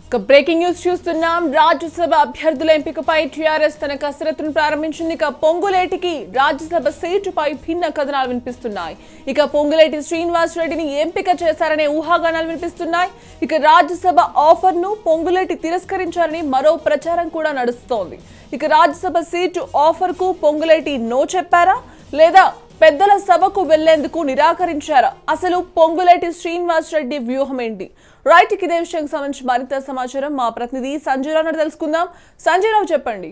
ఇక breaking news చూస్తున్నాం రాజ్యసభ అభ్యర్థుల ఎంపికపై టీఆర్ఎస్ తన కసరత్తును ప్రారంభించింది ఇక పొంగులేటికి రాజ్యసభ సీటుపై భిన్న కథనాలు వినిపిస్తున్నాయి ఇక పొంగులేటి శ్రీనివాస్ రెడ్డిని ఎంపిక చేశారనే ఊహాగానాలు వినిపిస్తున్నాయి ఇక రాజ్యసభ ఆఫర్ ను పొంగులేటి తిరస్కరించారని మరో ప్రచారం కూడా నడుస్తోంది ఇక రాజ్యసభ సీటు ఆఫర్ కు పొంగులేటి నో చెప్పారా లేదా పెద్దల సభకు వెళ్లేందుకు నిరాకరించారా అసలు పొంగులేటి శ్రీనివాస్ రెడ్డి వ్యూహం ఏంటి రైట్ ఇదే విషయానికి సంబంధించి మరింత సమాచారం మా ప్రతినిధి సంజయ్ రావు నాడు తెలుసుకుందాం సంజయ్ రావు చెప్పండి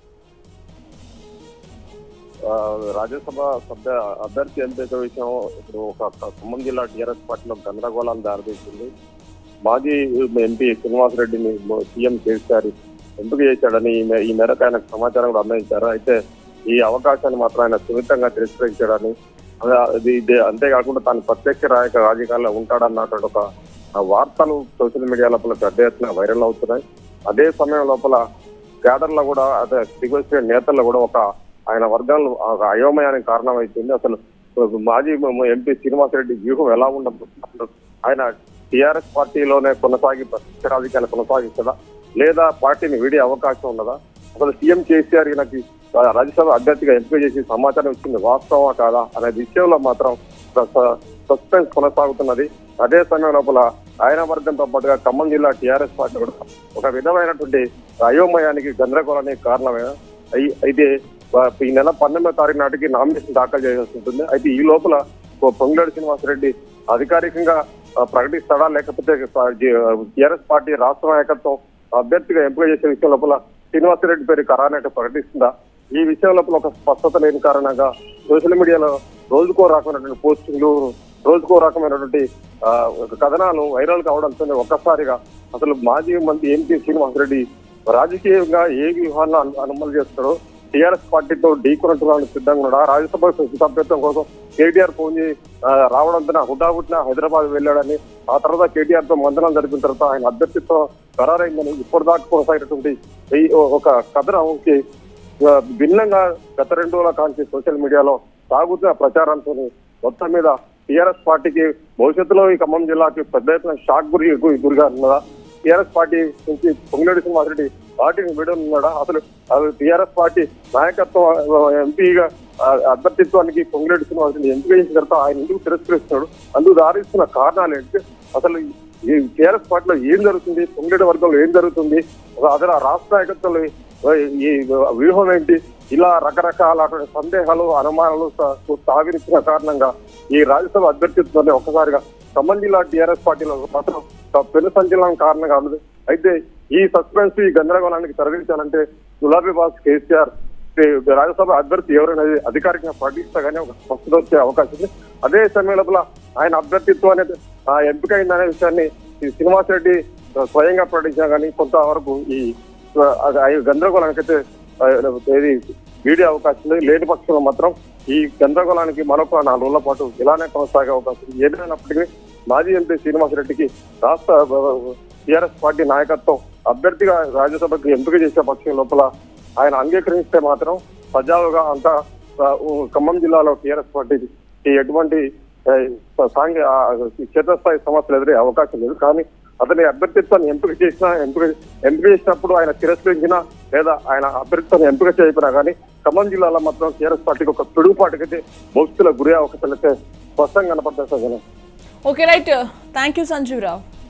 ఆ, రాజ్యసభ సభ్య అభ్యర్థి ఎంపిక విషయం ఇప్పుడు ఒక ఒక ఖమ్మం జిల్లా టీఆర్ఎస్ పార్టీలో గందరగోళాన్ని దారితీసింది మాజీ ఎంపీ శ్రీనివాస్ రెడ్డిని సీఎం కేసీఆర్ ఎంపిక చేశాడని ఈ మే- ఈ మేరకు ఆయనకు సమాచారం కూడా అందించారు అయితే ఈ అవకాశాన్ని మాత్రం ఆయన సున్నితంగా తిరస్కరించాడని అదే ఇది ఇది అంతేకాకుండా తాను ప్రత్యక్ష రాయక రాజకీయాల్లో ఉంటాడన్నటువంటి ఒక ఆ వార్తలు సోషల్ మీడియా లోపల పెద్ద ఎత్తున వైరల్ అవుతున్నాయి అదే సమయం లోపల కేడర్లో కూడా అదే దిగువ నేతల్లో కూడా ఒక ఆయన వర్గాలు ఒక అయోమయానికి కారణం అవుతుంది అసలు మాజీ ఎంపీ శ్రీనివాసరెడ్డి వ్యూహం ఎలా ఉండదు ఆయన టిఆర్ఎస్ పార్టీలోనే కొనసాగి ప్రత్యక్ష రాజకీయాలు కొనసాగిస్తుందా లేదా పార్టీని వీడే అవకాశం ఉన్నదా అసలు సీఎం కేసీఆర్ ఈయనకి ఆ, రాజ్యసభ అభ్యర్థిగా ఎంపిక చేసి సమాచారం ఇచ్చింది వాస్తవా కాదా అనే విషయంలో మాత్రం సస్పెన్స్ కొనసాగుతున్నది అదే సమయం లోపల ఆయన వర్గంతో పాటుగా ఖమ్మం జిల్లా టీఆర్ఎస్ పార్టీ కూడా ఒక విధమైనటువంటి అయోమయానికి గందరగోళానికి కారణమే అయి- అయితే ఆ, ఈ నెల పన్నెండో తారీఖు నాటికి నామినేషన్ దాఖలు చేయాల్సి ఉంటుంది అయితే ఈ లోపల ఓ పొంగులేడు శ్రీనివాసరెడ్డి అధికారికంగా ఆ, ప్రకటిస్తాడా లేకపోతే టీఆర్ఎస్ పార్టీ రాష్ట్ర నాయకత్వం అభ్యర్థిగా ఎంపిక చేసే విషయం లోపల శ్రీనివాసరెడ్డి పేరు ఖరానట్టు ప్రకటిస్తుందా ఈ విషయం లోపల ఒక స్పష్టత లేని కారణంగా సోషల్ మీడియాలో రోజుకో రకమైనటువంటి పోస్టింగ్లు రోజుకో రకమైనటువంటి ఆ, ఒక కథనాలు వైరల్ కావడంతో ఒక్కసారిగా అసలు మాజీ మంత్రి ఎంపీ శ్రీనివాసరెడ్డి రాజకీయంగా ఏ వ్యూహాన్ని అను- అమలు చేస్తాడో టీఆర్ఎస్ పార్టీతో ఢీకొనడానికి సిద్ధంగా ఉన్నాడా రాజ్యసభ సభ్యత్వం కోసం కేటీఆర్ ఫోన్ చేసి ఆ, రావడంతో హుటాహుటిన హైదరాబాద్ వెళ్ళాడని ఆ తర్వాత కేటీఆర్ తో మందనం జరిపిన తర్వాత ఆయన అభ్యర్థిత్వం ఖరారైందని ఇప్పటిదాకా కొనసాగినటువంటి ఈ ఒక కథనంకి ఆ, భిన్నంగా గత రెండు రోజుల కాంచి సోషల్ మీడియాలో సాగుతున్న ప్రచారంతో మొత్తం మీద టీఆర్ఎస్ పార్టీకి భవిష్యత్తులో ఈ ఖమ్మం జిల్లాకి పెద్ద ఎత్తున షాక్ గురి గురి- గురిగా ఉన్నదా టీఆర్ఎస్ పార్టీ నుంచి పొంగిరెడ్డి శ్రీనివాసరెడ్డి పార్టీని విడనున్నాడా అసలు అది టీఆర్ఎస్ పార్టీ నాయకత్వం ఆ, ఎంపీగా ఆ, అభ్యర్థిత్వానికి పొంగిరెడ్డి శ్రీనివాసరెడ్డి ఎంపిక చేసిన తర్వాత ఆయన ఎందుకు తిరస్కరిస్తున్నాడు అందుకు దారిస్తున్న కారణాలు ఏంటి అసలు ఈ టీఆర్ఎస్ పార్టీలో ఏం జరుగుతుంది పొంగిరెడ్డి వర్గంలో ఏం జరుగుతుంది అదే రాష్ట్ర నాయకత్వంలో ఈ వ్యూహం ఏంటి ఇలా రకరకాల సందేహాలు అనుమానాలు సా- సాగిరిచ్చిన కారణంగా ఈ రాజ్యసభ అభ్యర్థిత్వాన్ని ఒక్కసారిగా ఖమ్మం జిల్లా టీఆర్ఎస్ పార్టీలో మాత్రం ఒక పెను సంచలనం కారణంగా ఉంది అయితే ఈ సస్పెన్స్ ఈ గందరగోళానికి తరలించాలంటే గులాబీ బాస్ కేసీఆర్ ఈ రాజ్యసభ అభ్యర్థి ఎవరైనా అధికారికంగా ప్రకటిస్తే గానీ ఒక స్పష్టత వచ్చే అవకాశం ఉంది అదే సమయం లోపల ఆయన అభ్యర్థిత్వం అనేది ఆ, ఎంపిక అయిందనే విషయాన్ని ఈ శ్రీనివాస్ రెడ్డి ఆ, స్వయంగా ప్రకటించినా కానీ కొంతవరకు ఈ ఆ, ఆ గందరగోళానికైతే ఆ, ఏది వీడే అవకాశం ఉంది లేని పక్షంలో మాత్రం ఈ గందరగోళానికి మరొక నాలుగు రోజుల పాటు ఇలానే కొనసాగే అవకాశం ఉంది ఏదైనప్పటికీ మాజీ ఎంపీ శ్రీనివాసరెడ్డికి రాష్ట్ర టీఆర్ఎస్ పార్టీ నాయకత్వం అభ్యర్థిగా రాజ్యసభకు ఎంపిక చేసే పక్షం లోపల ఆయన అంగీకరిస్తే మాత్రం సజావుగా అంతా ఆ, ఉ- ఖమ్మం జిల్లాలో టీఆర్ఎస్ పార్టీకి ఎటువంటి ఆ, సాంఘి ఆ, క్షేత్రస్థాయి సమస్యలు ఎదురే అవకాశం లేదు కానీ అతని అభ్యర్థిత్వాన్ని ఎంపిక చేసిన ఎంపిక ఎంపిక చేసినప్పుడు ఆయన తిరస్కరించినా లేదా ఆయన అభ్యర్థిత్వాన్ని ఎంపిక చేయకపోయినా కానీ ఖమ్మం జిల్లాలో మాత్రం టీఆర్ఎస్ పార్టీకి ఒక పిడుగుపాటుకైతే భవిష్యత్తులో గురి అవకాశాలు అయితే స్పష్టంగా కనపడతాయి sir okay right thank you Sanjeev Rao